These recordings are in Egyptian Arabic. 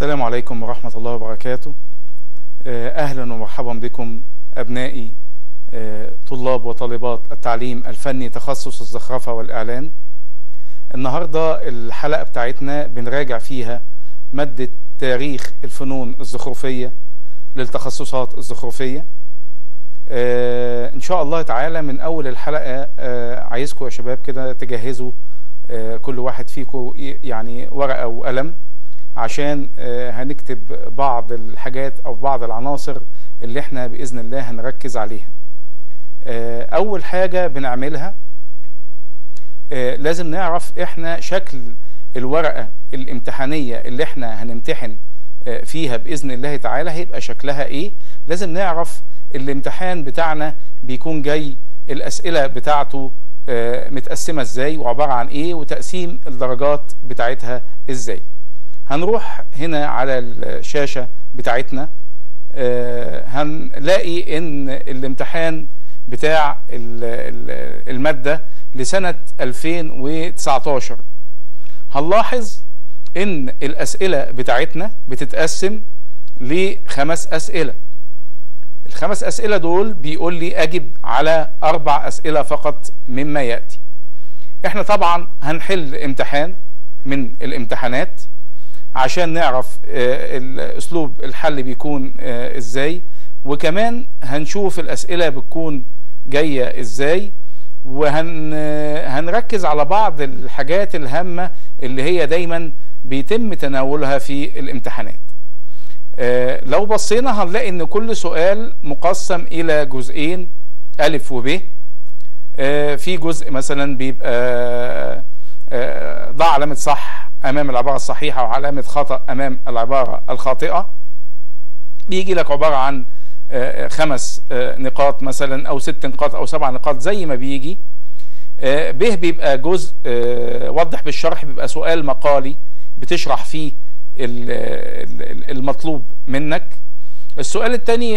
السلام عليكم ورحمة الله وبركاته آه، أهلا ومرحبا بكم أبنائي آه، طلاب وطالبات التعليم الفني تخصص الزخرفة والإعلان النهاردة الحلقة بتاعتنا بنراجع فيها مادة تاريخ الفنون الزخرفية للتخصصات الزخرفية آه، إن شاء الله تعالى من أول الحلقة آه، عايزكم يا شباب كده تجهزوا آه، كل واحد فيكم ي- يعني ورقة وقلم عشان آه، هنكتب بعض الحاجات او بعض العناصر اللي احنا باذن الله هنركز عليها آه، اول حاجه بنعملها آه، لازم نعرف احنا شكل الورقه الامتحانيه اللي احنا هنمتحن آه، فيها باذن الله تعالى هيبقى شكلها ايه لازم نعرف الامتحان بتاعنا بيكون جاي الاسئله بتاعته آه، متقسمه ازاي وعباره عن ايه وتقسيم الدرجات بتاعتها ازاي هنروح هنا على الشاشة بتاعتنا آه، هنلاقي ان الامتحان بتاع ال- ال- المادة لسنة 2019 هنلاحظ ان الاسئلة بتاعتنا بتتقسم لخمس اسئلة الخمس اسئلة دول بيقول لي اجب على اربع اسئلة فقط مما يأتي احنا طبعا هنحل امتحان من الامتحانات عشان نعرف آه، الاسلوب الحل بيكون آه، ازاي وكمان هنشوف الاسئله بتكون جايه ازاي وهن آه، هنركز على بعض الحاجات الهامه اللي هي دايما بيتم تناولها في الامتحانات آه، لو بصينا هنلاقي ان كل سؤال مقسم الى جزئين الف وب آه، في جزء مثلا بيبقى آه، ضع علامة صح أمام العبارة الصحيحة وعلامة خطأ أمام العبارة الخاطئة بيجي لك عبارة عن آه، خمس آه، نقاط مثلا أو ست نقاط أو سبع نقاط زي ما بيجي آه، ب بيبقى جزء آه، وضح بالشرح بيبقى سؤال مقالي بتشرح فيه ال- ال- المطلوب منك السؤال الثاني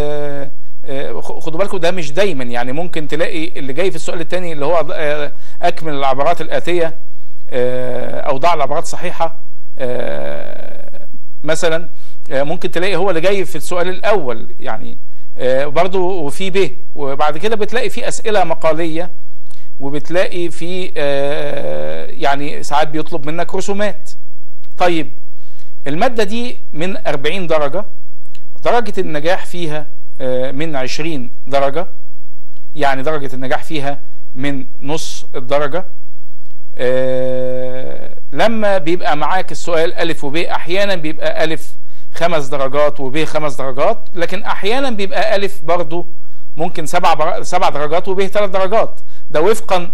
خدوا بالكم ده مش دايما يعني ممكن تلاقي اللي جاي في السؤال الثاني اللي هو آه، اكمل العبارات الاتيه آه، او ضع العبارات صحيحه آه، مثلا آه، ممكن تلاقي هو اللي جاي في السؤال الاول يعني آه، برضو وفي ب وبعد كده بتلاقي في اسئله مقاليه وبتلاقي في آه، يعني ساعات بيطلب منك رسومات طيب الماده دي من 40 درجه درجه النجاح فيها آه، من 20 درجه يعني درجه النجاح فيها من نص الدرجه آه، لما بيبقى معاك السؤال ألف وب أحيانا بيبقى ألف خمس درجات وب خمس درجات لكن أحيانا بيبقى ألف برضو ممكن سبع بر... سبع درجات وب ثلاث درجات ده وفقا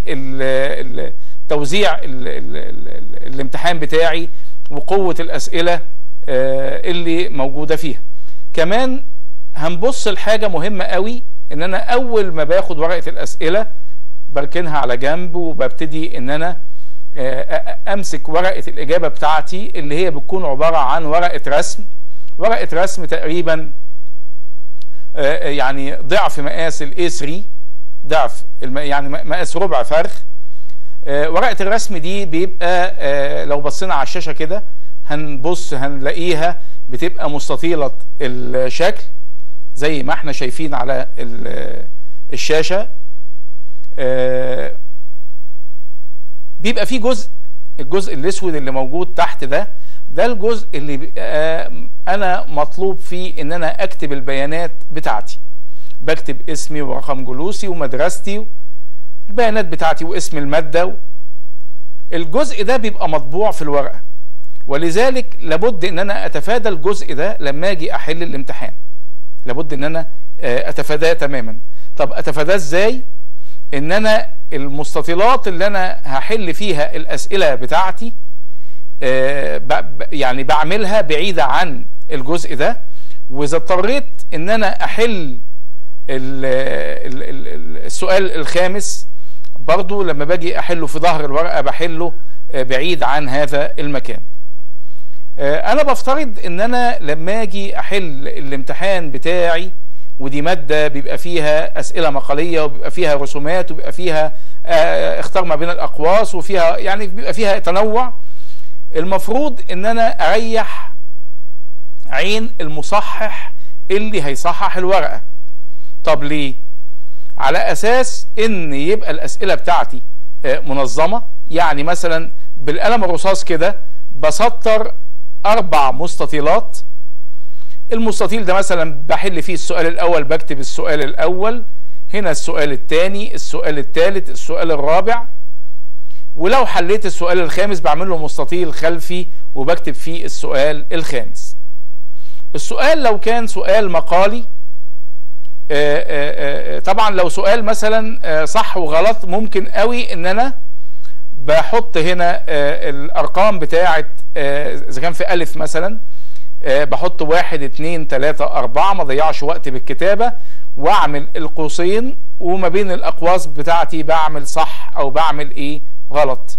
لتوزيع ال... ال... ال... الامتحان بتاعي وقوة الأسئلة آه، اللي موجودة فيها كمان هنبص لحاجة مهمة قوي ان انا اول ما باخد ورقة الاسئلة بركنها على جنب وببتدي ان انا آه، أ- امسك ورقه الاجابه بتاعتي اللي هي بتكون عباره عن ورقه رسم ورقه رسم تقريبا آه، يعني ضعف مقاس الاي 3 ضعف الم- يعني م- مقاس ربع فرخ آه، ورقه الرسم دي بيبقى آه، لو بصينا على الشاشه كده هنبص هنلاقيها بتبقى مستطيله الشكل زي ما احنا شايفين على ال- الشاشه آه، بيبقى فيه جزء الجزء الاسود اللي موجود تحت ده ده الجزء اللي بي- آه، انا مطلوب فيه ان انا اكتب البيانات بتاعتي بكتب اسمي ورقم جلوسي ومدرستي البيانات بتاعتي واسم المادة الجزء ده بيبقى مطبوع في الورقة ولذلك لابد ان انا اتفادى الجزء ده لما اجي احل الامتحان لابد ان انا آه، اتفاداه تماما طب اتفاداه ازاي ان انا المستطيلات اللي انا هحل فيها الاسئله بتاعتي آه، ب- ب- يعني بعملها بعيده عن الجزء ده واذا اضطريت ان انا احل ال- ال- ال- ال- السؤال الخامس برضو لما باجي احله في ظهر الورقه بحله آه، بعيد عن هذا المكان آه، انا بفترض ان انا لما اجي احل الامتحان بتاعي ودي ماده بيبقى فيها اسئله مقاليه وبيبقى فيها رسومات وبيبقى فيها آه، اختار ما بين الاقواس وفيها يعني بيبقى فيها تنوع المفروض ان انا اريح عين المصحح اللي هيصحح الورقة طب ليه على اساس ان يبقى الاسئلة بتاعتي منظمة يعني مثلا بالقلم الرصاص كده بسطر اربع مستطيلات المستطيل ده مثلا بحل فيه السؤال الاول بكتب السؤال الاول هنا السؤال الثاني السؤال الثالث السؤال الرابع ولو حليت السؤال الخامس بعمل له مستطيل خلفي وبكتب فيه السؤال الخامس السؤال لو كان سؤال مقالي آآ آآ طبعا لو سؤال مثلا صح وغلط ممكن قوي ان انا بحط هنا الارقام بتاعه اذا كان في الف مثلا بحط واحد اتنين تلاتة اربعة ما ضيعش وقت بالكتابة واعمل القوسين وما بين الاقواس بتاعتي بعمل صح او بعمل ايه غلط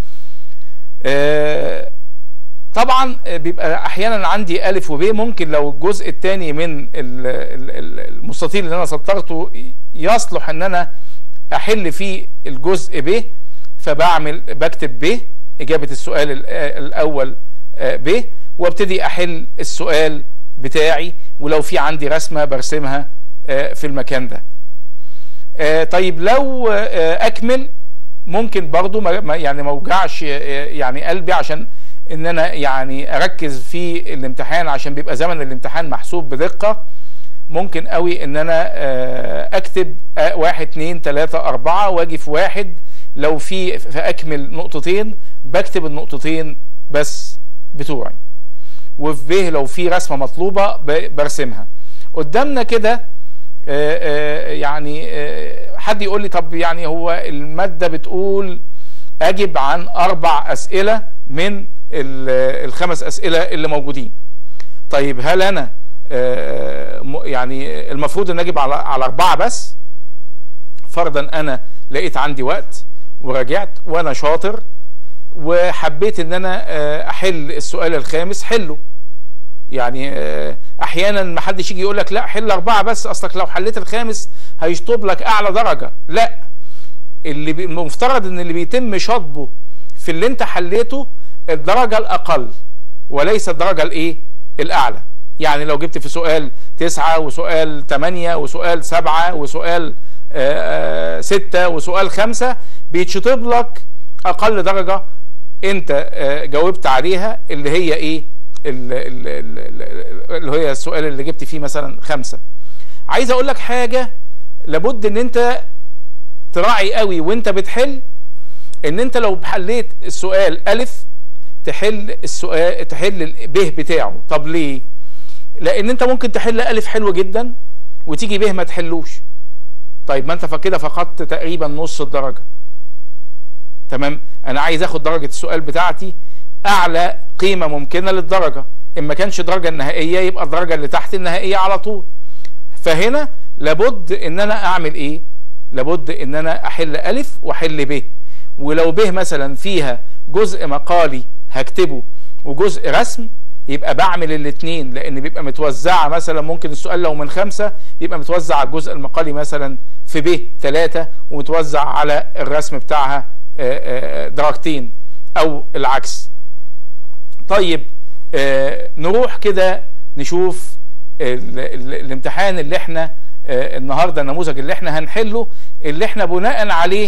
طبعا بيبقى احيانا عندي الف وب ممكن لو الجزء الثاني من المستطيل اللي انا سطرته يصلح ان انا احل فيه الجزء ب فبعمل بكتب ب اجابه السؤال الاول ب وابتدي احل السؤال بتاعي ولو في عندي رسمه برسمها في المكان ده طيب لو اكمل ممكن برضو ما يعني ما اوجعش يعني قلبي عشان ان انا يعني اركز في الامتحان عشان بيبقى زمن الامتحان محسوب بدقة ممكن قوي ان انا اكتب واحد اتنين تلاتة اربعة واجي في واحد لو في فاكمل نقطتين بكتب النقطتين بس بتوعي وفي ب لو في رسمة مطلوبة برسمها قدامنا كده يعني حد يقول لي طب يعني هو المادة بتقول اجب عن اربع اسئلة من الخمس اسئلة اللي موجودين طيب هل انا يعني المفروض ان اجب على على اربعة بس فرضا انا لقيت عندي وقت ورجعت وانا شاطر وحبيت ان انا احل السؤال الخامس حله يعني احيانا ما حدش يجي يقول لك لا حل اربعه بس اصلك لو حليت الخامس هيشطب لك اعلى درجه لا اللي المفترض ان اللي بيتم شطبه في اللي انت حليته الدرجه الاقل وليس الدرجه الايه الاعلى يعني لو جبت في سؤال تسعة وسؤال تمانية وسؤال سبعة وسؤال آآ آآ ستة وسؤال خمسة بيتشطب لك اقل درجة انت جاوبت عليها اللي هي ايه اللي هي السؤال اللي جبت فيه مثلا خمسة عايز اقول لك حاجة لابد ان انت تراعي قوي وانت بتحل ان انت لو حليت السؤال الف تحل السؤال تحل ب بتاعه طب ليه لان انت ممكن تحل الف حلو جدا وتيجي ب ما تحلوش طيب ما انت فكده فقدت تقريبا نص الدرجة تمام انا عايز اخد درجة السؤال بتاعتي اعلى قيمة ممكنة للدرجة ان ما كانش الدرجة النهائية يبقى الدرجة اللي تحت النهائية على طول فهنا لابد ان انا اعمل ايه لابد ان انا احل الف واحل ب ولو ب مثلا فيها جزء مقالي هكتبه وجزء رسم يبقى بعمل الاثنين لان بيبقى متوزعه مثلا ممكن السؤال لو من خمسه يبقى متوزع على الجزء المقالي مثلا في ب ثلاثه ومتوزع على الرسم بتاعها درجتين او العكس طيب نروح كده نشوف ال ال الامتحان اللي احنا النهارده النموذج اللي احنا هنحله اللي احنا بناء عليه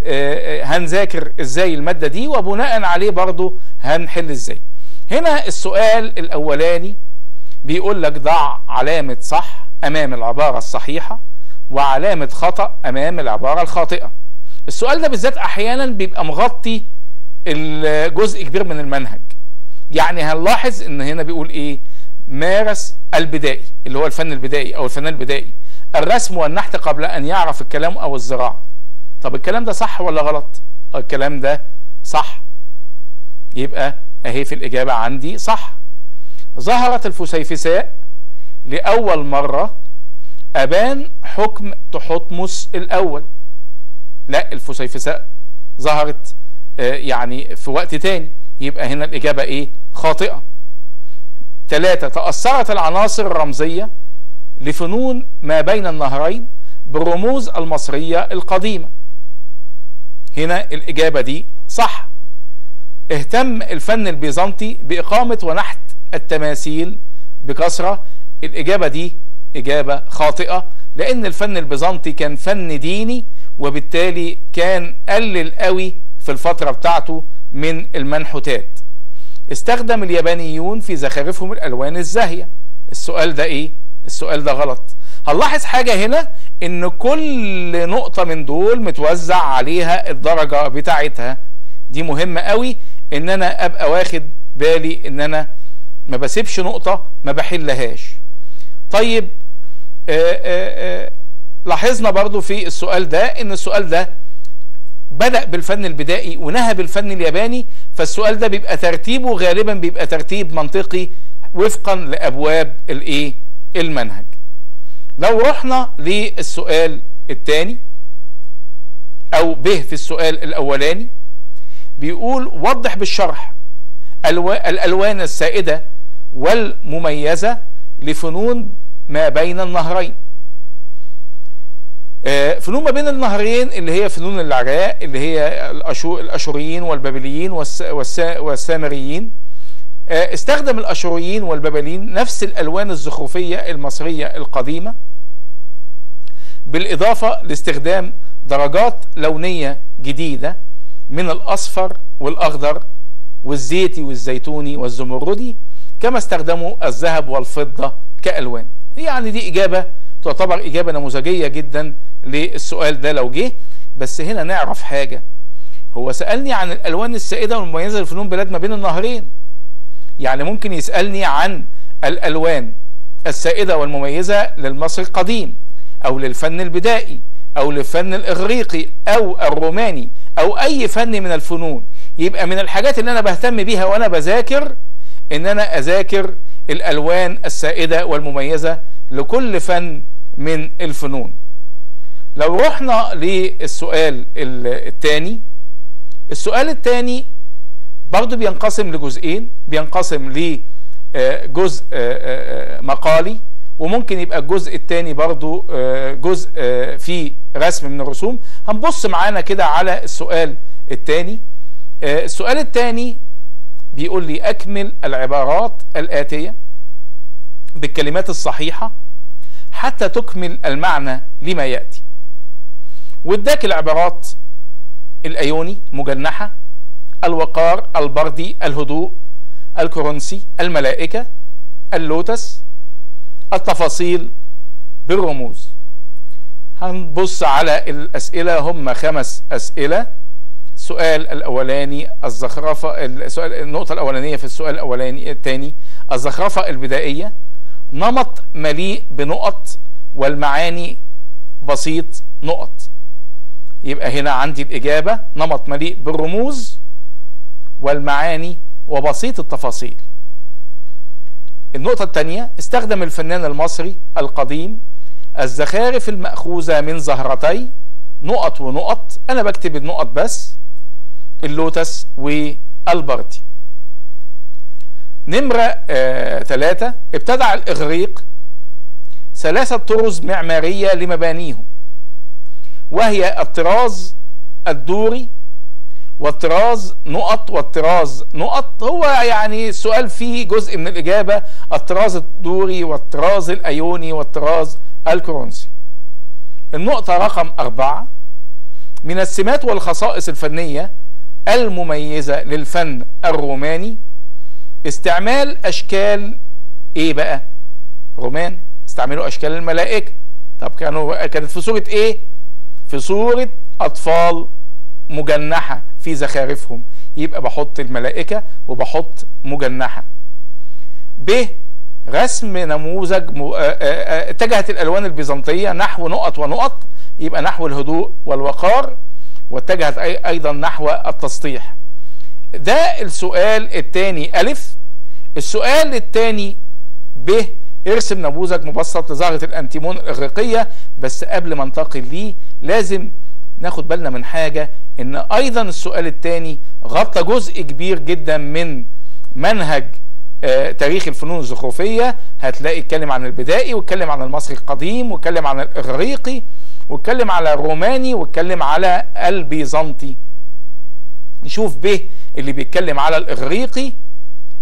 هنذاكر ازاي الماده دي وبناء عليه برضو هنحل ازاي هنا السؤال الاولاني بيقول لك ضع علامه صح امام العباره الصحيحه وعلامه خطا امام العباره الخاطئه السؤال ده بالذات احيانا بيبقى مغطي الجزء كبير من المنهج يعني هنلاحظ ان هنا بيقول ايه مارس البدائي اللي هو الفن البدائي او الفنان البدائي الرسم والنحت قبل ان يعرف الكلام او الزراعه طب الكلام ده صح ولا غلط الكلام ده صح يبقى اهي في الاجابه عندي صح ظهرت الفسيفساء لاول مره ابان حكم تحتمس الاول لا الفسيفساء ظهرت آه يعني في وقت تاني يبقى هنا الاجابه ايه خاطئه ثلاثة تأثرت العناصر الرمزية لفنون ما بين النهرين بالرموز المصرية القديمة هنا الإجابة دي صح اهتم الفن البيزنطي بإقامة ونحت التماثيل بكثرة الإجابة دي إجابة خاطئة لأن الفن البيزنطي كان فن ديني وبالتالي كان قلل قوي في الفترة بتاعته من المنحوتات استخدم اليابانيون في زخارفهم الألوان الزاهية السؤال ده إيه؟ السؤال ده غلط هنلاحظ حاجة هنا ان كل نقطة من دول متوزع عليها الدرجة بتاعتها دي مهمة قوي ان انا ابقى واخد بالي ان انا ما بسيبش نقطة ما بحلهاش طيب آآ آآ لاحظنا برضو في السؤال ده ان السؤال ده بدأ بالفن البدائي ونهى بالفن الياباني فالسؤال ده بيبقى ترتيبه غالبا بيبقى ترتيب منطقي وفقا لابواب الايه المنهج لو رحنا للسؤال الثاني او به في السؤال الاولاني بيقول وضح بالشرح الالوان السائده والمميزه لفنون ما بين النهرين فنون ما بين النهرين اللي هي فنون العراء اللي هي الاشوريين والبابليين والسامريين استخدم الاشوريين والبابليين نفس الالوان الزخرفيه المصريه القديمه بالاضافه لاستخدام درجات لونيه جديده من الاصفر والاخضر والزيتي والزيتوني والزمردي كما استخدموا الذهب والفضه كالوان يعني دي اجابه تعتبر اجابه نموذجيه جدا للسؤال ده لو جه بس هنا نعرف حاجه هو سالني عن الالوان السائده والمميزه لفنون بلاد ما بين النهرين يعني ممكن يسالني عن الالوان السائده والمميزه للمصري القديم او للفن البدائي او للفن الاغريقي او الروماني او اي فن من الفنون يبقى من الحاجات اللي انا بهتم بيها وانا بذاكر ان انا اذاكر الالوان السائده والمميزه لكل فن من الفنون لو رحنا للسؤال الثاني السؤال الثاني برضه بينقسم لجزئين بينقسم لجزء مقالي وممكن يبقى الجزء الثاني برضه جزء فيه رسم من الرسوم هنبص معانا كده على السؤال الثاني السؤال الثاني بيقول لي اكمل العبارات الاتيه بالكلمات الصحيحه حتى تكمل المعنى لما ياتي واداك العبارات الايوني مجنحه الوقار البردي الهدوء الكرنسي الملائكه اللوتس التفاصيل بالرموز هنبص على الاسئله هم خمس اسئله السؤال الاولاني الزخرفه السؤال النقطه الاولانيه في السؤال الاولاني الثاني الزخرفه البدائيه نمط مليء بنقط والمعاني بسيط نقط يبقى هنا عندي الاجابه نمط مليء بالرموز والمعاني وبسيط التفاصيل النقطة الثانية استخدم الفنان المصري القديم الزخارف المأخوذة من زهرتي نقط ونقط أنا بكتب النقط بس اللوتس والبردي نمرة ثلاثة ابتدع الإغريق ثلاثة طرز معمارية لمبانيهم وهي الطراز الدوري والطراز نقط والطراز نقط هو يعني السؤال فيه جزء من الإجابة الطراز الدوري والطراز الأيوني والطراز الكرونسي النقطة رقم أربعة من السمات والخصائص الفنية المميزة للفن الروماني استعمال أشكال إيه بقى رومان استعملوا أشكال الملائكة طب كانوا كانت في صورة إيه في صورة أطفال مجنحة في زخارفهم يبقى بحط الملائكة وبحط مجنحة ب رسم نموذج م... اتجهت الألوان البيزنطية نحو نقط ونقط يبقى نحو الهدوء والوقار واتجهت أي... أيضا نحو التسطيح ده السؤال الثاني ألف السؤال الثاني ب ارسم نموذج مبسط لزهرة الأنتيمون الإغريقية بس قبل ما انتقل ليه لازم ناخد بالنا من حاجة ان ايضا السؤال الثاني غطى جزء كبير جدا من منهج آه تاريخ الفنون الزخرفية هتلاقي اتكلم عن البدائي واتكلم عن المصري القديم واتكلم عن الاغريقي واتكلم على الروماني واتكلم على البيزنطي نشوف به اللي بيتكلم على الاغريقي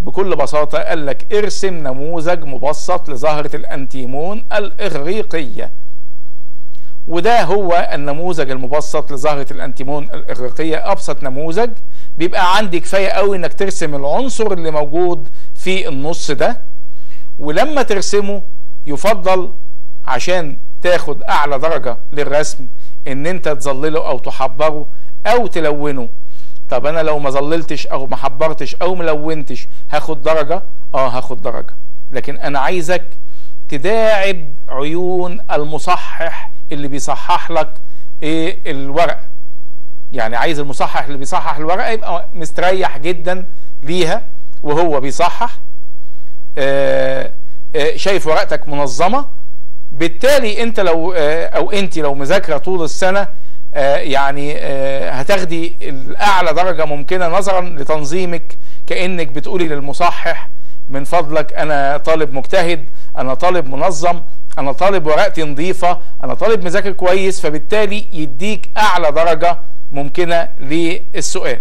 بكل بساطة قال لك ارسم نموذج مبسط لزهرة الأنتيمون الإغريقية وده هو النموذج المبسط لزهرة الأنتيمون الإغريقية أبسط نموذج بيبقى عندي كفاية قوي إنك ترسم العنصر اللي موجود في النص ده ولما ترسمه يفضل عشان تاخد أعلى درجة للرسم إن أنت تظلله أو تحبره أو تلونه طب انا لو ما ظللتش او ما حبرتش او ملونتش هاخد درجة اه هاخد درجة لكن انا عايزك تداعب عيون المصحح اللي بيصحح لك ايه الورقة يعني عايز المصحح اللي بيصحح الورقة يبقى مستريح جدا ليها وهو بيصحح آه آه شايف ورقتك منظمة بالتالي انت لو آه او انت لو مذاكرة طول السنة يعني هتاخدي الاعلى درجه ممكنه نظرا لتنظيمك كانك بتقولي للمصحح من فضلك انا طالب مجتهد انا طالب منظم انا طالب ورقتي نظيفه انا طالب مذاكر كويس فبالتالي يديك اعلى درجه ممكنه للسؤال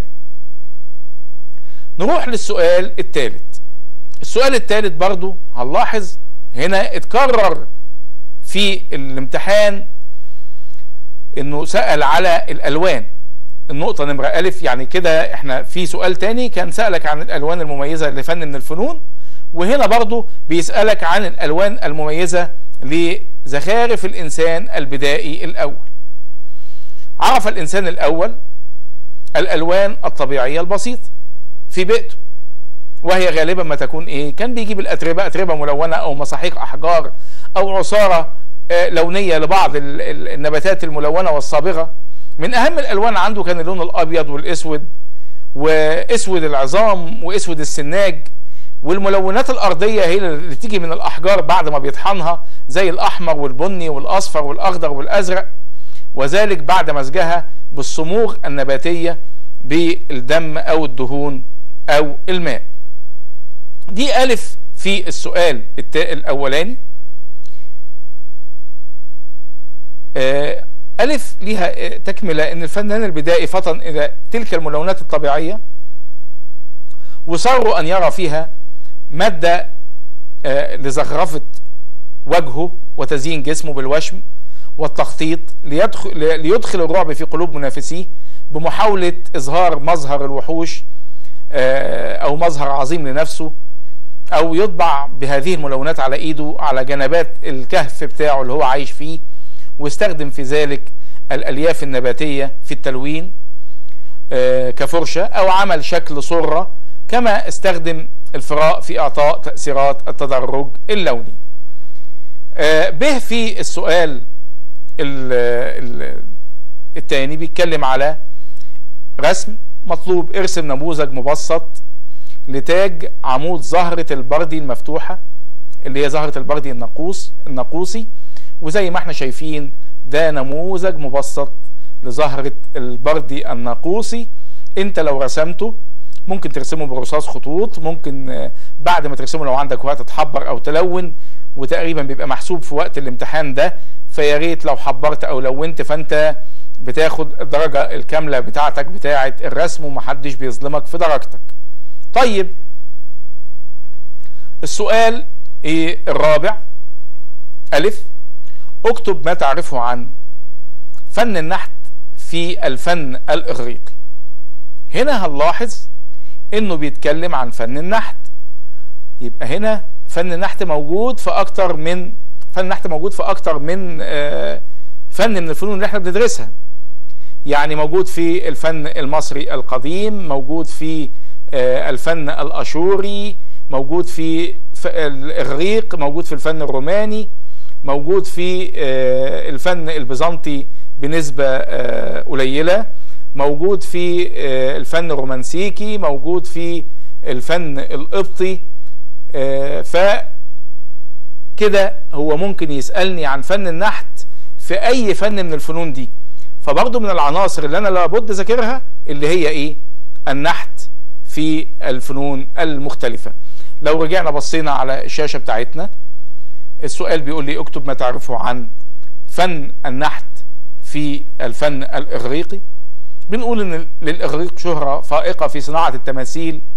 نروح للسؤال الثالث السؤال الثالث برضو هنلاحظ هنا اتكرر في الامتحان انه سأل على الالوان النقطة نمرة ألف يعني كده احنا في سؤال تاني كان سألك عن الألوان المميزة لفن من الفنون وهنا برضو بيسألك عن الألوان المميزة لزخارف الإنسان البدائي الأول عرف الإنسان الأول الألوان الطبيعية البسيطة في بيئته وهي غالبا ما تكون ايه كان بيجيب الأتربة أتربة ملونة أو مصاحيق أحجار أو عصارة لونية لبعض النباتات الملونة والصابغة من أهم الألوان عنده كان اللون الأبيض والأسود وأسود العظام وأسود السناج والملونات الأرضية هي اللي تيجي من الأحجار بعد ما بيطحنها زي الأحمر والبني والأصفر والأخضر والأزرق وذلك بعد مزجها بالصموغ النباتية بالدم أو الدهون أو الماء دي ألف في السؤال الأولاني ألف ليها تكملة إن الفنان البدائي فطن إلى تلك الملونات الطبيعية وصروا أن يرى فيها مادة لزخرفة وجهه وتزيين جسمه بالوشم والتخطيط ليدخل, ليدخل الرعب في قلوب منافسيه بمحاولة إظهار مظهر الوحوش أو مظهر عظيم لنفسه أو يطبع بهذه الملونات على إيده على جنبات الكهف بتاعه اللي هو عايش فيه واستخدم في ذلك الألياف النباتية في التلوين كفرشة أو عمل شكل صرة كما استخدم الفراء في إعطاء تأثيرات التدرج اللوني به في السؤال الثاني بيتكلم على رسم مطلوب ارسم نموذج مبسط لتاج عمود زهرة البردي المفتوحة اللي هي زهرة البردي النقوص النقوصي وزي ما احنا شايفين ده نموذج مبسط لزهرة البردي الناقوسي انت لو رسمته ممكن ترسمه برصاص خطوط ممكن بعد ما ترسمه لو عندك وقت تحبر او تلون وتقريبا بيبقى محسوب في وقت الامتحان ده فيا ريت لو حبرت او لونت فانت بتاخد الدرجة الكاملة بتاعتك بتاعة الرسم ومحدش بيظلمك في درجتك طيب السؤال ايه الرابع ألف اكتب ما تعرفه عن فن النحت في الفن الإغريقي هنا هنلاحظ انه بيتكلم عن فن النحت يبقى هنا فن النحت موجود في اكتر من فن النحت موجود في اكتر من فن من الفنون اللي احنا بندرسها يعني موجود في الفن المصري القديم موجود في الفن الاشوري موجود في الاغريق موجود في الفن الروماني موجود في الفن البيزنطي بنسبة قليلة موجود في الفن الرومانسيكي موجود في الفن القبطي ف كده هو ممكن يسألني عن فن النحت في أي فن من الفنون دي فبرضه من العناصر اللي أنا لابد ذاكرها اللي هي إيه النحت في الفنون المختلفة لو رجعنا بصينا على الشاشة بتاعتنا السؤال بيقول لي اكتب ما تعرفه عن فن النحت في الفن الإغريقي بنقول ان للإغريق شهرة فائقة في صناعة التماثيل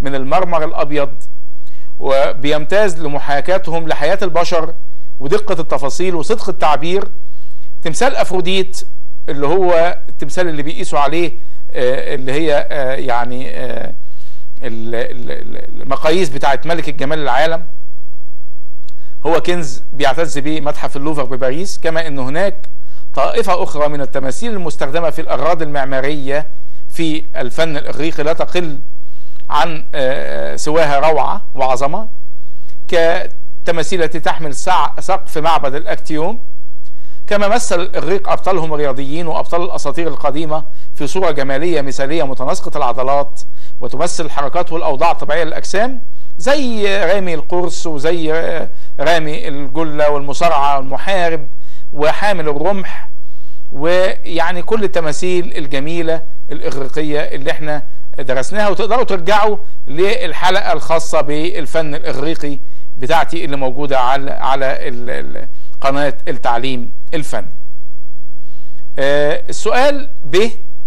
من المرمر الابيض وبيمتاز لمحاكاتهم لحياة البشر ودقة التفاصيل وصدق التعبير تمثال افروديت اللي هو التمثال اللي بيقيسوا عليه آه، اللي هي آه، يعني آه، ال- ال- المقاييس بتاعت ملك الجمال العالم هو كنز بيعتز به متحف اللوفر بباريس كما ان هناك طائفة اخرى من التماثيل المستخدمة في الاغراض المعمارية في الفن الاغريقي لا تقل عن آه، سواها روعة وعظمة كتماثيل التي تحمل سع- سقف معبد الاكتيوم كما مثل الاغريق ابطالهم الرياضيين وابطال الاساطير القديمه في صوره جماليه مثاليه متناسقه العضلات وتمثل الحركات والاوضاع الطبيعيه للاجسام زي رامي القرص وزي رامي الجله والمصارعه والمحارب وحامل الرمح ويعني كل التماثيل الجميله الاغريقيه اللي احنا درسناها وتقدروا ترجعوا للحلقه الخاصه بالفن الاغريقي بتاعتي اللي موجوده على على ال- ال- قناه التعليم الفني. آه، السؤال ب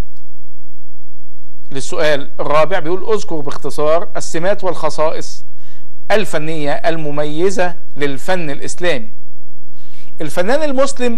للسؤال الرابع بيقول اذكر باختصار السمات والخصائص الفنيه المميزه للفن الاسلامي. الفنان المسلم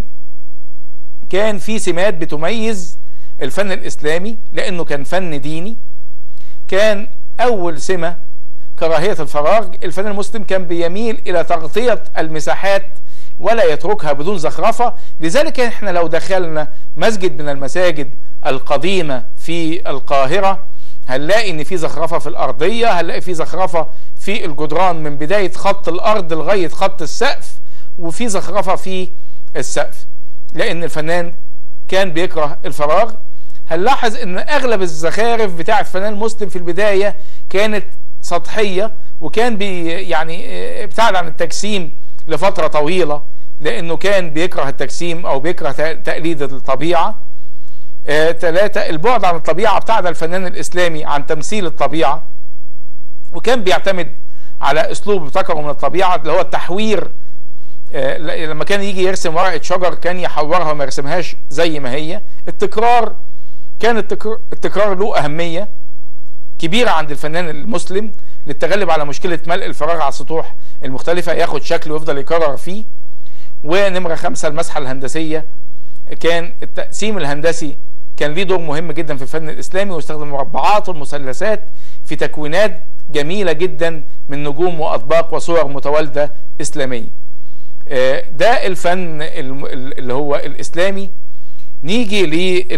كان في سمات بتميز الفن الاسلامي لانه كان فن ديني كان اول سمه كراهيه الفراغ الفن المسلم كان بيميل الى تغطيه المساحات ولا يتركها بدون زخرفه لذلك احنا لو دخلنا مسجد من المساجد القديمه في القاهره هنلاقي ان في زخرفه في الارضيه هنلاقي في زخرفه في الجدران من بدايه خط الارض لغايه خط السقف وفي زخرفه في السقف لان الفنان كان بيكره الفراغ هنلاحظ ان اغلب الزخارف بتاع الفنان المسلم في البدايه كانت سطحيه وكان بي يعني آه، ابتعد عن التجسيم لفتره طويله لانه كان بيكره التجسيم او بيكره ت- تقليد الطبيعه ثلاثة البعد عن الطبيعة ابتعد الفنان الإسلامي عن تمثيل الطبيعة وكان بيعتمد على أسلوب ابتكره من الطبيعة اللي هو التحوير آه، ل- لما كان يجي يرسم ورقة شجر كان يحورها وما يرسمهاش زي ما هي التكرار كان التكرار, التكرار له أهمية كبيرة عند الفنان المسلم للتغلب على مشكلة ملء الفراغ على السطوح المختلفة ياخد شكل ويفضل يكرر فيه ونمرة خمسة المسحة الهندسية كان التقسيم الهندسي كان ليه دور مهم جدا في الفن الإسلامي ويستخدم المربعات والمثلثات في تكوينات جميلة جدا من نجوم وأطباق وصور متوالدة إسلامية آه، ده الفن الم- اللي هو الإسلامي نيجي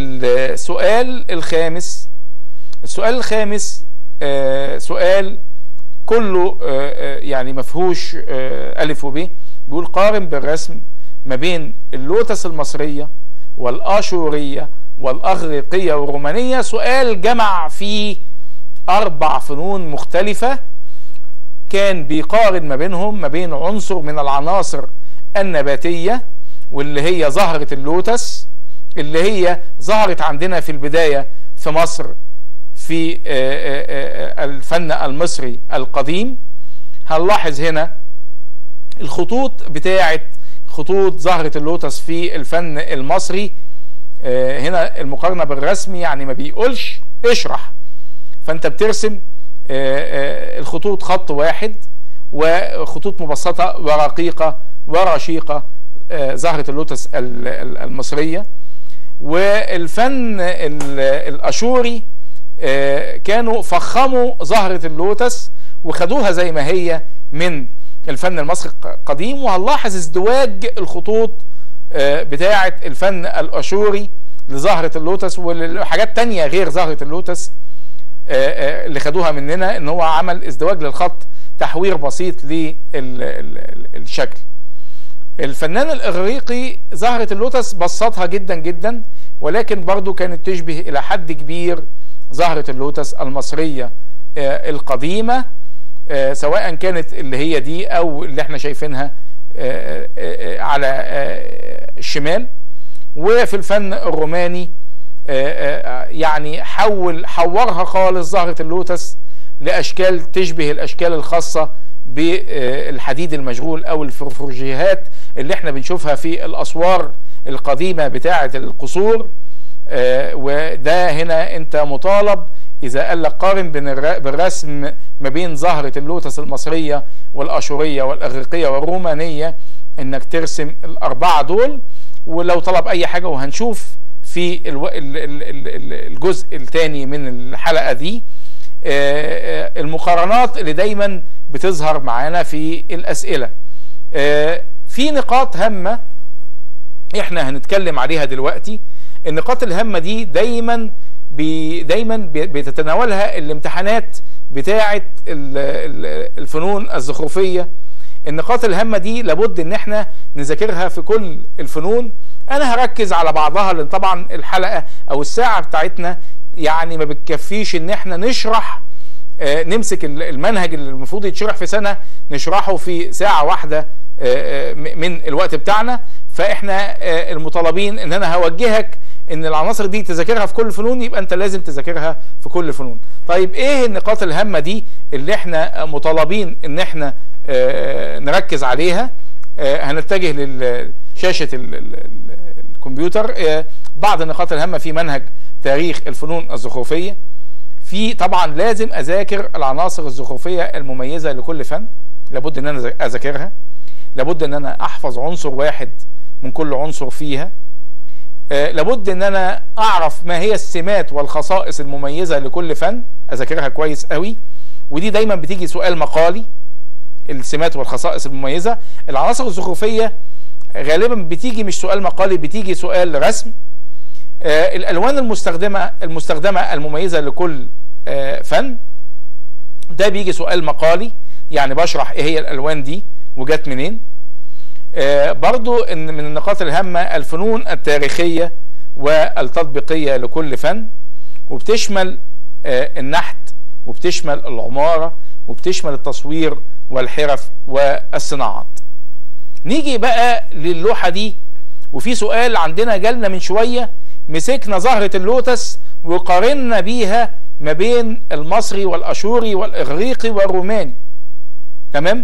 للسؤال الخامس السؤال الخامس آه، سؤال كله آه، آه، يعني مفهوش آه، ألف وب بيقول قارن بالرسم ما بين اللوتس المصرية والآشورية والأغريقية والرومانية سؤال جمع فيه أربع فنون مختلفة كان بيقارن ما بينهم ما بين عنصر من العناصر النباتية واللي هي زهرة اللوتس اللي هي ظهرت عندنا في البداية في مصر في آه، آه، آه، الفن المصري القديم هنلاحظ هنا الخطوط بتاعة خطوط زهرة اللوتس في الفن المصري آه، هنا المقارنة بالرسم يعني ما بيقولش اشرح فانت بترسم آه، آه، الخطوط خط واحد وخطوط مبسطة ورقيقة ورشيقة آه، زهرة اللوتس ال- ال- المصرية والفن ال- الاشوري آه، كانوا فخموا زهرة اللوتس وخدوها زي ما هي من الفن المصري القديم وهنلاحظ ازدواج الخطوط آه، بتاعة الفن الاشوري لزهرة اللوتس وحاجات تانية غير زهرة اللوتس آه، آه، اللي خدوها مننا ان هو عمل ازدواج للخط تحوير بسيط للشكل الفنان الاغريقي زهرة اللوتس بسطها جدا جدا ولكن برضو كانت تشبه الى حد كبير زهرة اللوتس المصرية آه، القديمة آه، سواء كانت اللي هي دي او اللي احنا شايفينها آه، آه، آه، على آه، الشمال وفي الفن الروماني آه، آه، يعني حول حورها خالص زهرة اللوتس لأشكال تشبه الأشكال الخاصة بالحديد المشغول أو الفرفورجيهات اللي احنا بنشوفها في الأسوار القديمة بتاعة القصور آه، وده هنا انت مطالب اذا قال لك قارن بين بالرسم ما بين زهرة اللوتس المصرية والاشورية والاغريقية والرومانية انك ترسم الاربعة دول ولو طلب اي حاجة وهنشوف في الو... الجزء الثاني من الحلقة دي المقارنات اللي دايما بتظهر معانا في الاسئلة في نقاط هامة احنا هنتكلم عليها دلوقتي النقاط الهامة دي دايما بي دايما بتتناولها الامتحانات بتاعة الفنون الزخرفية النقاط الهامة دي لابد ان احنا نذاكرها في كل الفنون انا هركز على بعضها لان طبعا الحلقة او الساعة بتاعتنا يعني ما بتكفيش ان احنا نشرح آه نمسك المنهج اللي المفروض يتشرح في سنة نشرحه في ساعة واحدة آه من الوقت بتاعنا فاحنا آه المطالبين ان انا هوجهك ان العناصر دي تذاكرها في كل الفنون يبقى انت لازم تذاكرها في كل الفنون طيب ايه النقاط الهامة دي اللي احنا مطالبين ان احنا نركز عليها هنتجه لشاشة الكمبيوتر بعض النقاط الهامة في منهج تاريخ الفنون الزخرفية في طبعا لازم اذاكر العناصر الزخرفية المميزة لكل فن لابد ان انا اذاكرها لابد ان انا احفظ عنصر واحد من كل عنصر فيها آه لابد ان انا اعرف ما هي السمات والخصائص المميزة لكل فن اذاكرها كويس قوي ودي دايما بتيجي سؤال مقالي السمات والخصائص المميزة العناصر الزخرفية غالبا بتيجي مش سؤال مقالي بتيجي سؤال رسم آه الالوان المستخدمة المستخدمة المميزة لكل آه فن ده بيجي سؤال مقالي يعني بشرح ايه هي الالوان دي وجت منين آه برضو ان من النقاط الهامة الفنون التاريخية والتطبيقية لكل فن وبتشمل آه النحت وبتشمل العمارة وبتشمل التصوير والحرف والصناعات نيجي بقى للوحة دي وفي سؤال عندنا جالنا من شوية مسكنا زهرة اللوتس وقارنا بيها ما بين المصري والاشوري والاغريقي والروماني تمام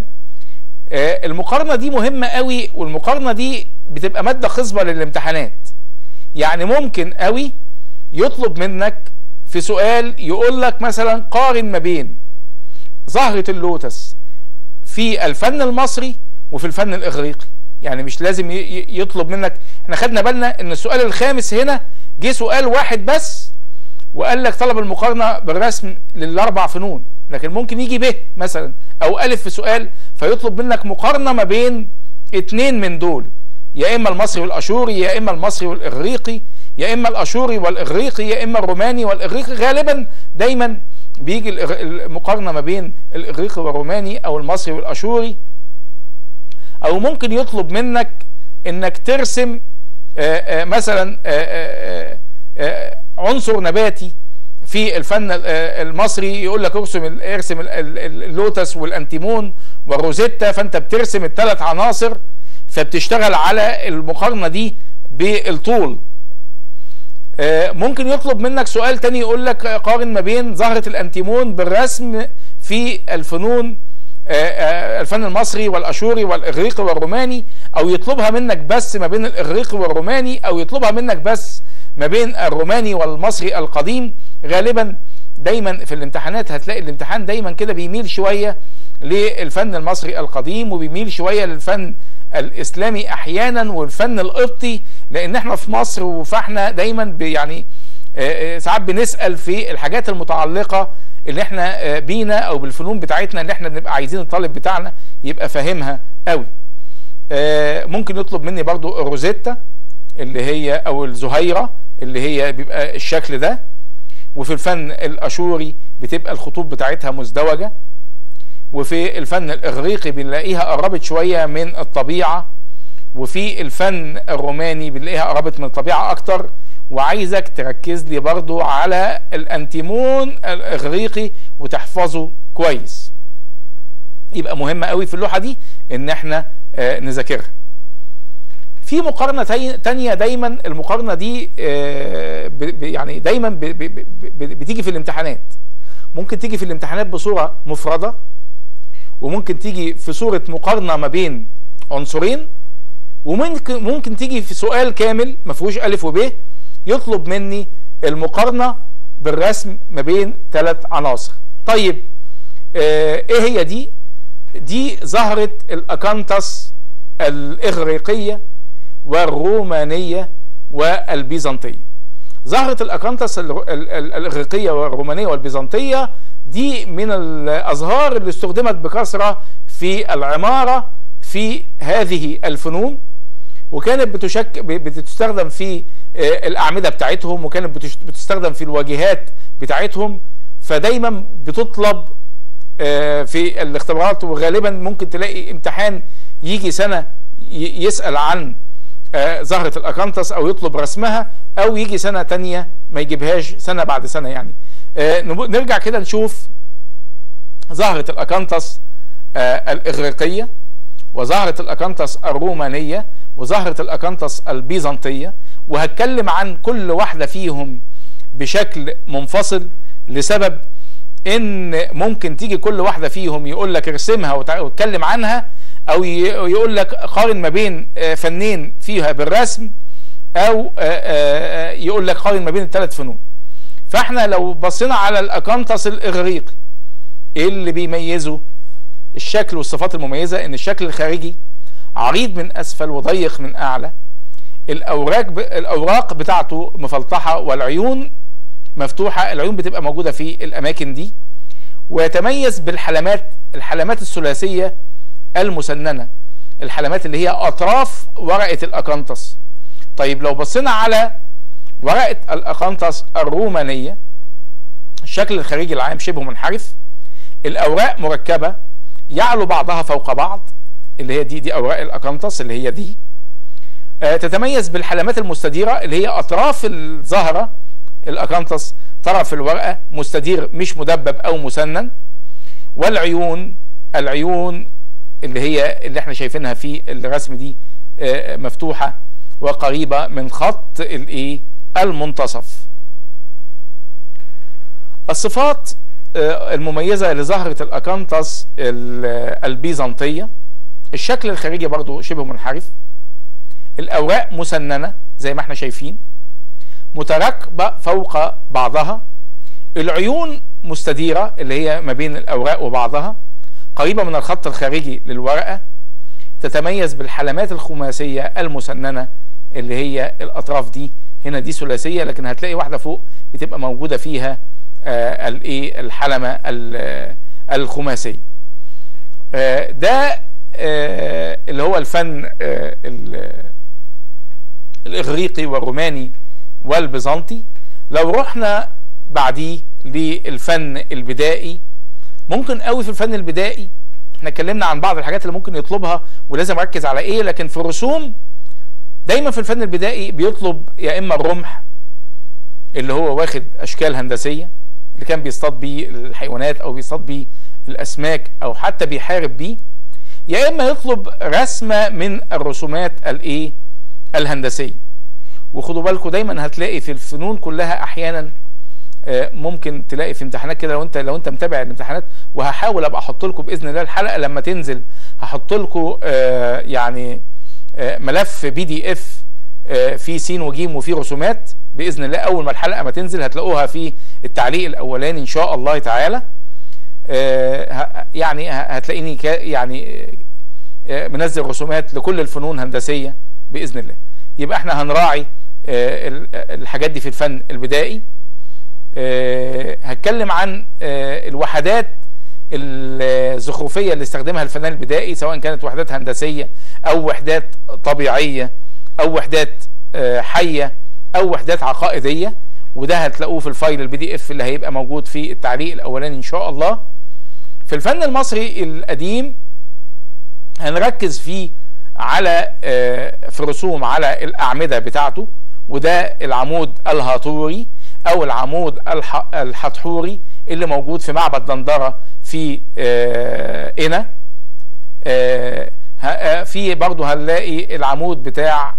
آه المقارنة دي مهمة قوي والمقارنة دي بتبقى مادة خصبة للامتحانات يعني ممكن قوي يطلب منك في سؤال يقول لك مثلا قارن ما بين زهرة اللوتس في الفن المصري وفي الفن الاغريقي يعني مش لازم يطلب منك احنا خدنا بالنا ان السؤال الخامس هنا جه سؤال واحد بس وقال لك طلب المقارنة بالرسم للاربع فنون لكن ممكن يجي ب مثلا او الف في سؤال فيطلب منك مقارنة ما بين اتنين من دول يا اما المصري والاشوري يا اما المصري والاغريقي يا اما الاشوري والاغريقي يا اما الروماني والاغريقي غالبا دايما بيجي المقارنة ما بين الاغريقي والروماني او المصري والاشوري او ممكن يطلب منك انك ترسم آآ آآ مثلا آآ عنصر نباتي في الفن المصري يقول لك ارسم ارسم اللوتس والانتيمون والروزيتا فانت بترسم الثلاث عناصر فبتشتغل على المقارنه دي بالطول ممكن يطلب منك سؤال تاني يقول لك قارن ما بين زهرة الانتيمون بالرسم في الفنون الفن المصري والاشوري والاغريقي والروماني او يطلبها منك بس ما بين الاغريقي والروماني او يطلبها منك بس ما بين الروماني والمصري القديم غالبا دايما في الامتحانات هتلاقي الامتحان دايما كده بيميل شوية للفن المصري القديم وبيميل شوية للفن الاسلامي احيانا والفن القبطي لان احنا في مصر فاحنا دايما يعني ساعات بنسأل في الحاجات المتعلقة اللي احنا بينا او بالفنون بتاعتنا اللي احنا بنبقى عايزين الطالب بتاعنا يبقى فاهمها قوي ممكن يطلب مني برضو الروزيتا اللي هي او الزهيرة اللي هي بيبقى الشكل ده وفي الفن الاشوري بتبقى الخطوط بتاعتها مزدوجة وفي الفن الاغريقي بنلاقيها قربت شوية من الطبيعة وفي الفن الروماني بنلاقيها قربت من الطبيعة اكتر وعايزك تركز لي برضو على الانتيمون الاغريقي وتحفظه كويس يبقى مهمة قوي في اللوحة دي ان احنا آه نذاكرها في مقارنة تانية دايما المقارنة دي آه يعني دايما بتيجي في الامتحانات ممكن تيجي في الامتحانات بصورة مفردة وممكن تيجي في صورة مقارنة ما بين عنصرين وممكن ممكن تيجي في سؤال كامل ما فيهوش الف وب يطلب مني المقارنة بالرسم ما بين ثلاث عناصر طيب آه ايه هي دي دي زهرة الاكانتس الاغريقية والرومانية والبيزنطية زهرة الاكانتس الاغريقية والرومانية والبيزنطية دي من الازهار اللي استخدمت بكثرة في العمارة في هذه الفنون وكانت بتشك بتستخدم في الاعمده بتاعتهم وكانت بتستخدم في الواجهات بتاعتهم فدايما بتطلب في الاختبارات وغالبا ممكن تلاقي امتحان يجي سنه يسال عن زهره الاكانتس او يطلب رسمها او يجي سنه تانية ما يجيبهاش سنه بعد سنه يعني نرجع كده نشوف زهره الاكانتس الاغريقيه وزهره الاكانتس الرومانيه وزهره الاكانتس البيزنطيه وهتكلم عن كل واحده فيهم بشكل منفصل لسبب ان ممكن تيجي كل واحده فيهم يقول لك ارسمها واتكلم عنها او يقول لك قارن ما بين فنين فيها بالرسم او يقول لك قارن ما بين الثلاث فنون فاحنا لو بصينا على الاكانتس الاغريقي ايه اللي بيميزه الشكل والصفات المميزه ان الشكل الخارجي عريض من اسفل وضيق من اعلى الاوراق ب... الاوراق بتاعته مفلطحه والعيون مفتوحه العيون بتبقى موجوده في الاماكن دي ويتميز بالحلمات الحلمات الثلاثيه المسننه الحلمات اللي هي اطراف ورقه الاكانتس طيب لو بصينا على ورقه الاكانتس الرومانيه الشكل الخارجي العام شبه منحرف الاوراق مركبه يعلو بعضها فوق بعض اللي هي دي دي اوراق الاكانتس اللي هي دي آه تتميز بالحلمات المستديره اللي هي اطراف الزهره الاكانتس طرف الورقه مستدير مش مدبب او مسنن والعيون العيون اللي هي اللي احنا شايفينها في الرسم دي آه مفتوحه وقريبه من خط الايه المنتصف الصفات آه المميزه لزهره الاكانتس البيزنطيه الشكل الخارجي برضو شبه منحرف الاوراق مسننه زي ما احنا شايفين متراكبه فوق بعضها العيون مستديره اللي هي ما بين الاوراق وبعضها قريبه من الخط الخارجي للورقه تتميز بالحلمات الخماسيه المسننه اللي هي الاطراف دي هنا دي ثلاثيه لكن هتلاقي واحده فوق بتبقى موجوده فيها آه الايه الحلمه الخماسيه آه ده آه اللي هو الفن آه الاغريقي والروماني والبيزنطي لو رحنا بعديه للفن البدائي ممكن قوي في الفن البدائي احنا اتكلمنا عن بعض الحاجات اللي ممكن يطلبها ولازم اركز على ايه لكن في الرسوم دايما في الفن البدائي بيطلب يا اما الرمح اللي هو واخد اشكال هندسيه اللي كان بيصطاد بيه الحيوانات او بيصطاد بيه الاسماك او حتى بيحارب بيه يا اما يطلب رسمه من الرسومات الايه الهندسيه وخدوا بالكم دايما هتلاقي في الفنون كلها احيانا ممكن تلاقي في امتحانات كده لو انت لو انت متابع الامتحانات وهحاول ابقى احط لكم باذن الله الحلقه لما تنزل هحط لكم يعني ملف بي دي اف في سين وجيم وفي رسومات باذن الله اول ما الحلقه ما تنزل هتلاقوها في التعليق الاولاني ان شاء الله تعالى يعني هتلاقيني يعني منزل رسومات لكل الفنون هندسيه باذن الله يبقى احنا هنراعي الحاجات دي في الفن البدائي هتكلم عن الوحدات الزخرفيه اللي استخدمها الفنان البدائي سواء كانت وحدات هندسيه او وحدات طبيعيه او وحدات حيه او وحدات عقائديه وده هتلاقوه في الفايل البي دي اف اللي هيبقى موجود في التعليق الاولاني ان شاء الله في الفن المصري القديم هنركز فيه على في رسوم على الاعمده بتاعته وده العمود الهاطوري او العمود الحتحوري اللي موجود في معبد دندره في قنا في برضه هنلاقي العمود بتاع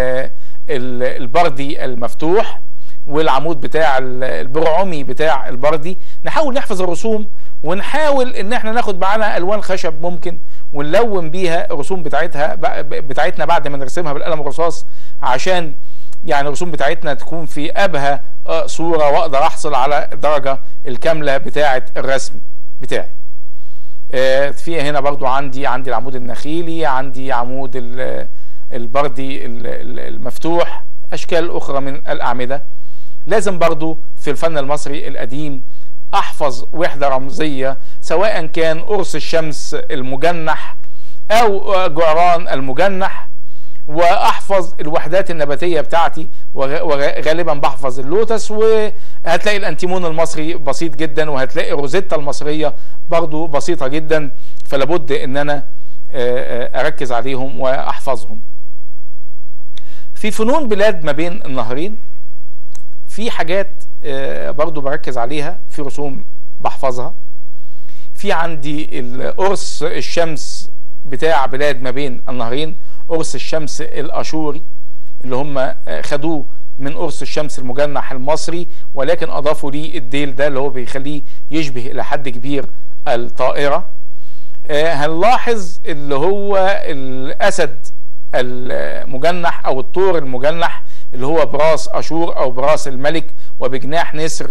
البردي المفتوح والعمود بتاع البرعمي بتاع البردي نحاول نحفظ الرسوم ونحاول ان احنا ناخد معانا الوان خشب ممكن ونلون بيها الرسوم بتاعتها بتاعتنا بعد ما نرسمها بالقلم الرصاص عشان يعني الرسوم بتاعتنا تكون في ابهى صوره واقدر احصل على الدرجه الكامله بتاعه الرسم بتاعي في هنا برضو عندي عندي العمود النخيلي عندي عمود البردي المفتوح اشكال اخرى من الاعمده لازم برضو في الفن المصري القديم احفظ وحده رمزيه سواء كان قرص الشمس المجنح او جعران المجنح واحفظ الوحدات النباتيه بتاعتي وغالبا بحفظ اللوتس وهتلاقي الانتيمون المصري بسيط جدا وهتلاقي روزيتا المصريه برضو بسيطه جدا فلابد ان انا اركز عليهم واحفظهم في فنون بلاد ما بين النهرين في حاجات برضو بركز عليها في رسوم بحفظها في عندي قرص الشمس بتاع بلاد ما بين النهرين قرص الشمس الاشوري اللي هم خدوه من قرص الشمس المجنح المصري ولكن اضافوا ليه الديل ده اللي هو بيخليه يشبه الى حد كبير الطائره هنلاحظ اللي هو الاسد المجنح او الطور المجنح اللي هو براس اشور او براس الملك وبجناح نسر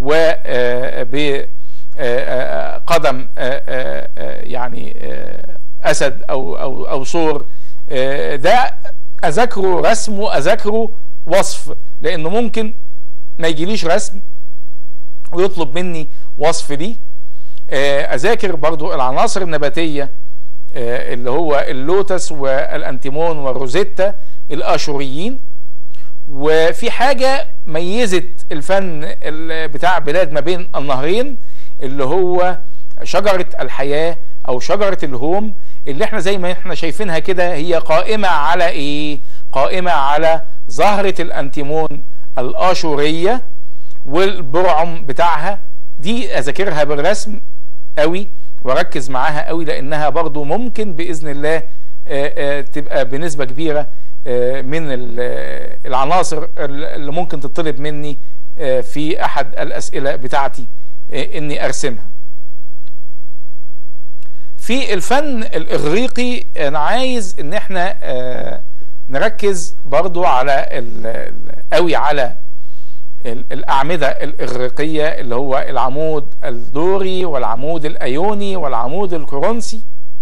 وبقدم يعني اسد او او او صور ده اذاكره رسم واذاكره وصف لانه ممكن ما يجيليش رسم ويطلب مني وصف ليه اذاكر برضو العناصر النباتيه اللي هو اللوتس والانتيمون والروزيتا الاشوريين وفي حاجه ميزت الفن بتاع بلاد ما بين النهرين اللي هو شجره الحياه او شجره الهوم اللي احنا زي ما احنا شايفينها كده هي قائمه على ايه قائمه على زهره الانتيمون الاشوريه والبرعم بتاعها دي اذاكرها بالرسم قوي واركز معاها قوي لانها برضو ممكن باذن الله تبقى بنسبه كبيره من العناصر اللي ممكن تطلب مني في احد الاسئله بتاعتي اني ارسمها في الفن الاغريقي انا عايز ان احنا نركز برضو على قوي على الأعمدة الإغريقية اللي هو العمود الدوري والعمود الأيوني والعمود الكورنثي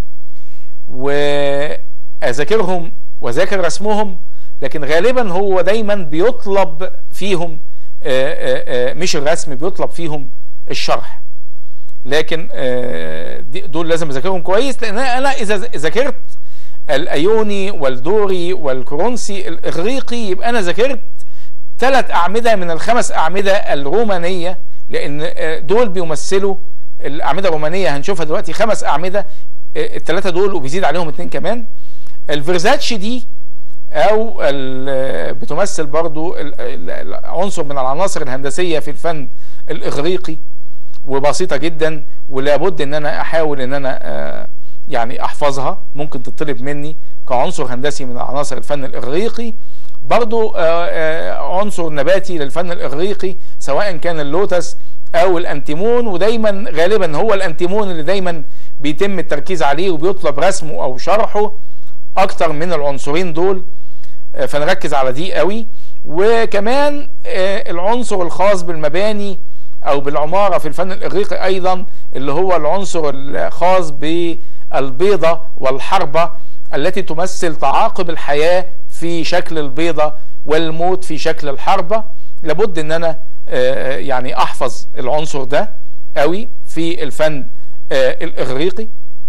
وأذاكرهم وأذاكر رسمهم لكن غالبا هو دايما بيطلب فيهم مش الرسم بيطلب فيهم الشرح لكن دول لازم اذاكرهم كويس لان انا اذا ذاكرت الايوني والدوري والكورنثي الاغريقي يبقى انا ذاكرت ثلاث أعمدة من الخمس أعمدة الرومانية لأن دول بيمثلوا الأعمدة الرومانية هنشوفها دلوقتي خمس أعمدة الثلاثة دول وبيزيد عليهم اتنين كمان الفيرزاتشي دي أو بتمثل برضو عنصر من العناصر الهندسية في الفن الإغريقي وبسيطة جدا ولابد إن أنا أحاول إن أنا يعني أحفظها ممكن تطلب مني كعنصر هندسي من عناصر الفن الإغريقي برضو عنصر نباتي للفن الإغريقي سواء كان اللوتس أو الأنتيمون ودايما غالبا هو الأنتيمون اللي دايما بيتم التركيز عليه وبيطلب رسمه أو شرحه أكتر من العنصرين دول فنركز على دي قوي وكمان العنصر الخاص بالمباني أو بالعمارة في الفن الإغريقي أيضا اللي هو العنصر الخاص بالبيضة والحربة التي تمثل تعاقب الحياة في شكل البيضة والموت في شكل الحربة لابد ان انا يعني احفظ العنصر ده قوي في الفن الاغريقي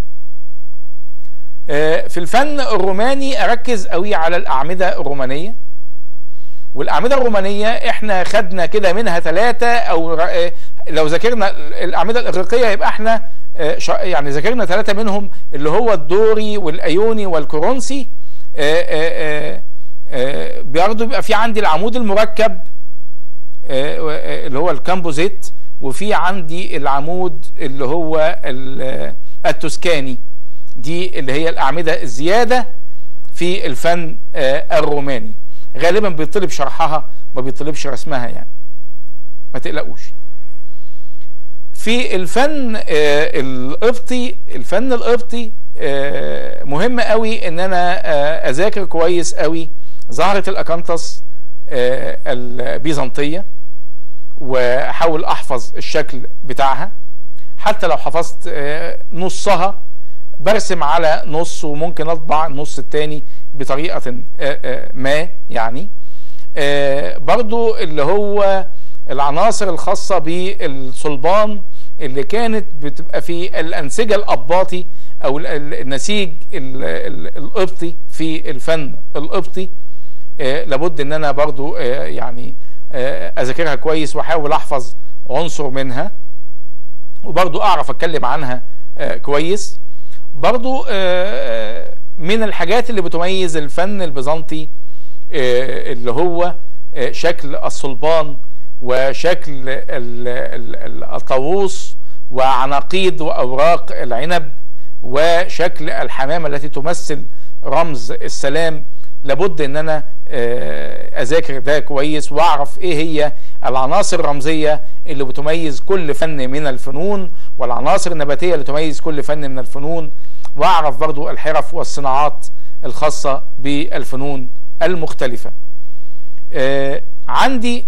في الفن الروماني اركز قوي على الاعمدة الرومانية والاعمدة الرومانية احنا خدنا كده منها ثلاثة او لو ذاكرنا الاعمدة الاغريقية يبقى احنا يعني ذاكرنا ثلاثة منهم اللي هو الدوري والايوني والكورنثي برضه بيبقى في عندي العمود المركب اللي هو الكامبوزيت وفي عندي العمود اللي هو التوسكاني دي اللي هي الأعمدة الزيادة في الفن الروماني غالبا بيطلب شرحها ما بيطلبش رسمها يعني ما تقلقوش في الفن القبطي الفن القبطي مهم قوي ان انا اذاكر كويس قوي زهرة الاكانتس البيزنطية واحاول احفظ الشكل بتاعها حتى لو حفظت نصها برسم على نص وممكن اطبع النص التاني بطريقة ما يعني برضو اللي هو العناصر الخاصة بالصلبان اللي كانت بتبقى في الأنسجة الأباطي أو النسيج القبطي في الفن القبطي لابد ان انا برضو يعني اذاكرها كويس واحاول احفظ عنصر منها وبرضو اعرف اتكلم عنها كويس برضو من الحاجات اللي بتميز الفن البيزنطي اللي هو شكل الصلبان وشكل الطاووس وعناقيد واوراق العنب وشكل الحمامه التي تمثل رمز السلام لابد ان انا اذاكر ده كويس واعرف ايه هي العناصر الرمزيه اللي بتميز كل فن من الفنون والعناصر النباتيه اللي تميز كل فن من الفنون واعرف برضو الحرف والصناعات الخاصه بالفنون المختلفه عندي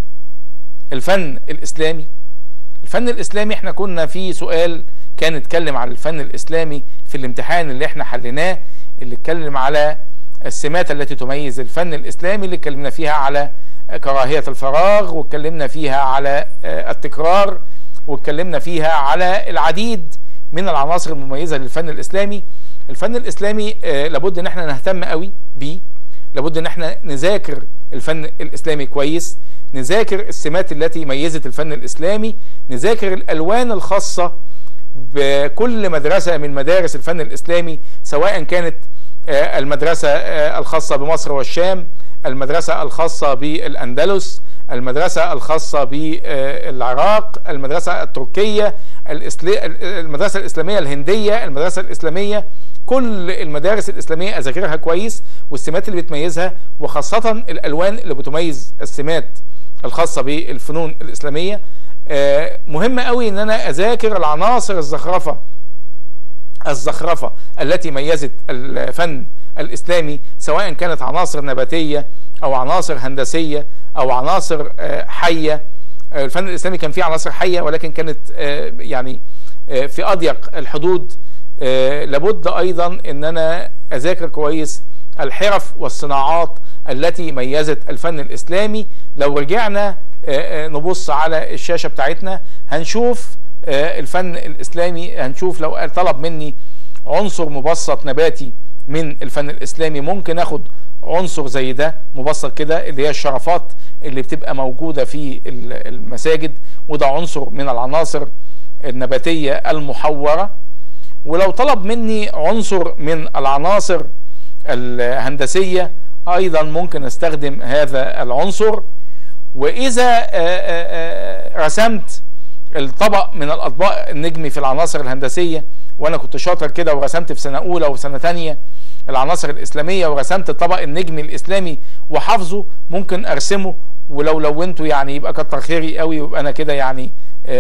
الفن الاسلامي الفن الاسلامي احنا كنا في سؤال كان اتكلم عن الفن الاسلامي في الامتحان اللي احنا حليناه اللي اتكلم على السمات التي تميز الفن الاسلامي اللي اتكلمنا فيها على كراهية الفراغ واتكلمنا فيها على التكرار واتكلمنا فيها على العديد من العناصر المميزة للفن الاسلامي الفن الاسلامي لابد ان احنا نهتم قوي بيه لابد ان احنا نذاكر الفن الاسلامي كويس نذاكر السمات التي ميزت الفن الاسلامي نذاكر الالوان الخاصة بكل مدرسة من مدارس الفن الاسلامي سواء كانت المدرسة الخاصة بمصر والشام المدرسة الخاصة بالأندلس المدرسة الخاصة بالعراق المدرسة التركية المدرسة الإسلامية الهندية المدرسة الإسلامية كل المدارس الإسلامية أذاكرها كويس والسمات اللي بتميزها وخاصة الألوان اللي بتميز السمات الخاصة بالفنون الإسلامية مهم قوي ان انا اذاكر العناصر الزخرفة الزخرفة التي ميزت الفن الإسلامي سواء كانت عناصر نباتية أو عناصر هندسية أو عناصر حية الفن الإسلامي كان فيه عناصر حية ولكن كانت يعني في أضيق الحدود لابد أيضا أن أنا أذاكر كويس الحرف والصناعات التي ميزت الفن الإسلامي لو رجعنا نبص على الشاشة بتاعتنا هنشوف الفن الاسلامي هنشوف لو طلب مني عنصر مبسط نباتي من الفن الاسلامي ممكن اخد عنصر زي ده مبسط كده اللي هي الشرفات اللي بتبقى موجودة في المساجد وده عنصر من العناصر النباتية المحورة ولو طلب مني عنصر من العناصر الهندسية ايضا ممكن استخدم هذا العنصر واذا رسمت الطبق من الاطباق النجمي في العناصر الهندسيه وانا كنت شاطر كده ورسمت في سنه اولى وسنه ثانيه العناصر الاسلاميه ورسمت الطبق النجمي الاسلامي وحافظه ممكن ارسمه ولو لونته يعني يبقى كتر خيري قوي ويبقى انا كده يعني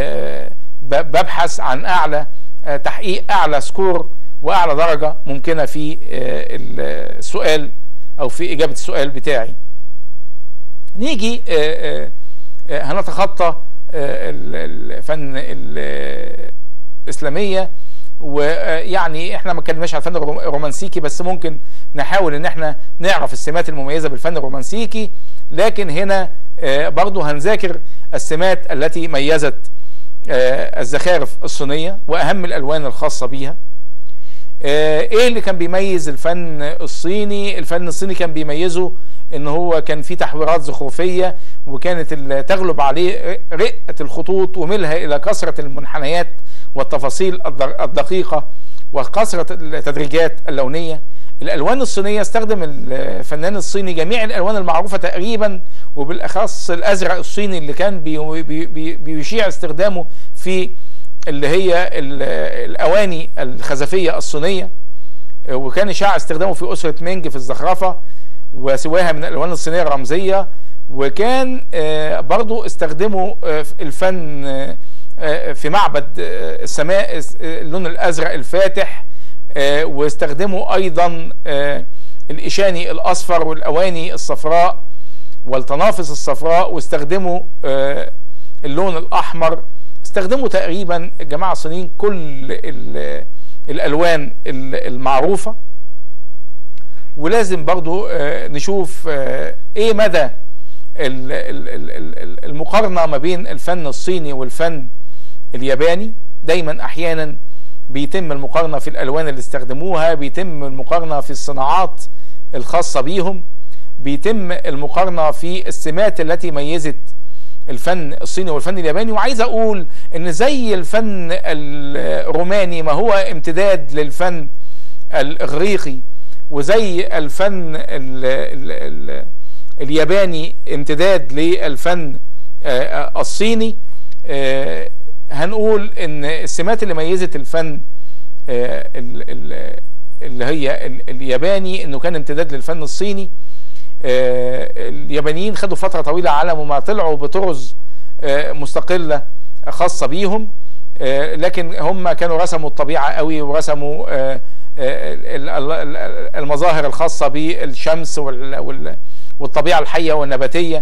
ببحث عن اعلى تحقيق اعلى سكور واعلى درجه ممكنه في السؤال او في اجابه السؤال بتاعي نيجي هنتخطى الفن الاسلاميه ويعني احنا ما اتكلمناش على الفن الرومانسيكي بس ممكن نحاول ان احنا نعرف السمات المميزه بالفن الرومانسيكي لكن هنا برضو هنذاكر السمات التي ميزت الزخارف الصينيه واهم الالوان الخاصه بيها ايه اللي كان بيميز الفن الصيني الفن الصيني كان بيميزه ان هو كان فيه تحويرات زخرفيه وكانت تغلب عليه رقه الخطوط وميلها الى كثره المنحنيات والتفاصيل الدقيقه وكثره التدريجات اللونيه الالوان الصينيه استخدم الفنان الصيني جميع الالوان المعروفه تقريبا وبالاخص الازرق الصيني اللي كان بي بي بي بيشيع استخدامه في اللي هي الاواني الخزفيه الصينيه وكان شاع استخدامه في اسره مينج في الزخرفه وسواها من الالوان الصينيه الرمزيه وكان برضو استخدموا الفن في معبد السماء اللون الازرق الفاتح واستخدموا ايضا الاشاني الاصفر والاواني الصفراء والتنافس الصفراء واستخدموا آه، اللون الاحمر استخدموا تقريبا الجماعه الصينيين كل ال- الالوان ال- المعروفه ولازم برضو آه، نشوف آه، ايه مدى ال- ال- ال- ال- المقارنه ما بين الفن الصيني والفن الياباني دايما احيانا بيتم المقارنه في الالوان اللي استخدموها بيتم المقارنه في الصناعات الخاصه بيهم بيتم المقارنه في السمات التي ميزت الفن الصيني والفن الياباني وعايز اقول ان زي الفن الروماني ما هو امتداد للفن الاغريقي وزي الفن ال ال ال الياباني امتداد للفن آه، الصيني آه، هنقول ان السمات اللي ميزت الفن آه، ال- ال- اللي هي ال- الياباني انه كان امتداد للفن الصيني آه، اليابانيين خدوا فتره طويله على ما طلعوا بطرز آه، مستقله خاصه بيهم آه، لكن هم كانوا رسموا الطبيعه قوي ورسموا آه، آه، ال- ال- ال- المظاهر الخاصه بالشمس وال- وال- والطبيعه الحيه والنباتيه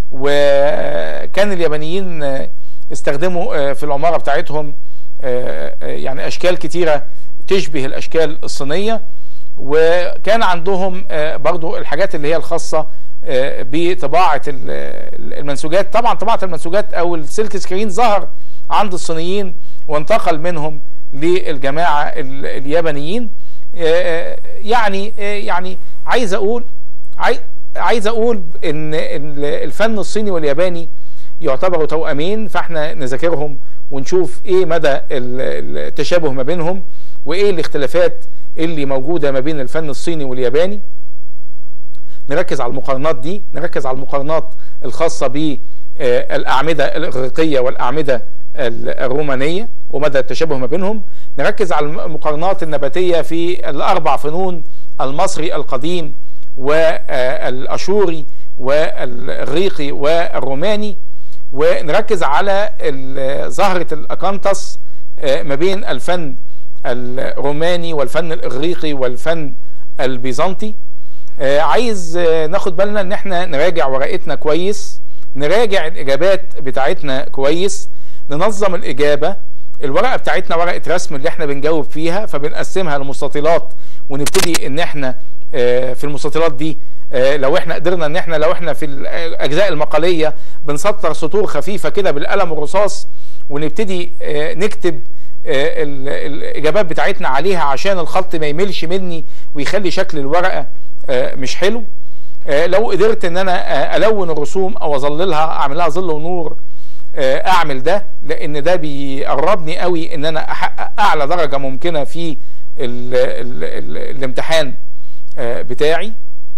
وكان اليابانيين آه، استخدموا آه، في العماره بتاعتهم آه، آه، يعني اشكال كتيره تشبه الاشكال الصينيه وكان عندهم آه، برضو الحاجات اللي هي الخاصه آه، بطباعه ال- ال- المنسوجات طبعا طباعه المنسوجات او السلك سكرين ظهر عند الصينيين وانتقل منهم للجماعه ال- اليابانيين آه، يعني آه، يعني عايز اقول عاي- عايز اقول ان ال- الفن الصيني والياباني يعتبروا توأمين فاحنا نذاكرهم ونشوف ايه مدى ال- التشابه ما بينهم وايه الاختلافات اللي موجوده ما بين الفن الصيني والياباني نركز على المقارنات دي نركز على المقارنات الخاصة بالأعمدة الإغريقية والأعمدة ال- الرومانية ومدى التشابه ما بينهم نركز على المقارنات النباتية في الأربع فنون المصري القديم والأشوري والإغريقي والروماني ونركز على ال- زهرة الأكانتس آه، ما بين الفن الروماني والفن الإغريقي والفن البيزنطي آه، عايز آه، ناخد بالنا ان احنا نراجع ورقتنا كويس نراجع الاجابات بتاعتنا كويس ننظم الاجابه الورقه بتاعتنا ورقه رسم اللي احنا بنجاوب فيها فبنقسمها لمستطيلات ونبتدي ان احنا آه، في المستطيلات دي آه، لو احنا قدرنا ان احنا لو احنا في الاجزاء المقاليه بنسطر سطور خفيفه كده بالقلم الرصاص ونبتدي آه، نكتب آه، ال- الاجابات بتاعتنا عليها عشان الخط ما يملش مني ويخلي شكل الورقه آه، مش حلو آه، لو قدرت ان انا آه، الون الرسوم او اظللها اعمل لها ظل ونور آه، اعمل ده لان ده بيقربني قوي ان انا احقق اعلى درجه ممكنه في ال ال ال الامتحان آه، بتاعي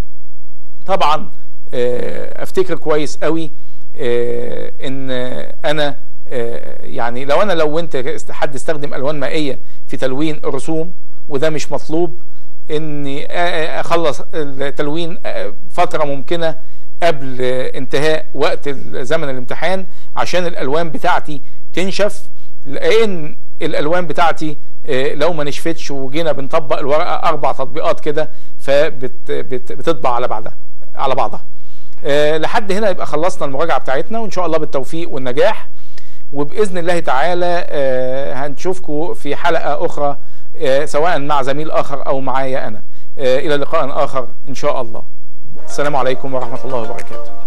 طبعا آه، افتكر كويس قوي آه، ان انا آه، يعني لو انا لونت است- حد استخدم الوان مائيه في تلوين الرسوم وده مش مطلوب اني آه، آه، اخلص التلوين آه، فتره ممكنه قبل آه، انتهاء وقت ال- زمن الامتحان عشان الالوان بتاعتي تنشف لان الالوان بتاعتي آه، لو ما نشفتش وجينا بنطبق الورقه اربع تطبيقات كده فبتطبع على بعضها على بعضها آه، لحد هنا يبقى خلصنا المراجعه بتاعتنا وان شاء الله بالتوفيق والنجاح وباذن الله تعالى آه، هنشوفكم في حلقه اخرى آه، سواء مع زميل اخر او معايا انا آه، الى لقاء اخر ان شاء الله السلام عليكم ورحمه الله وبركاته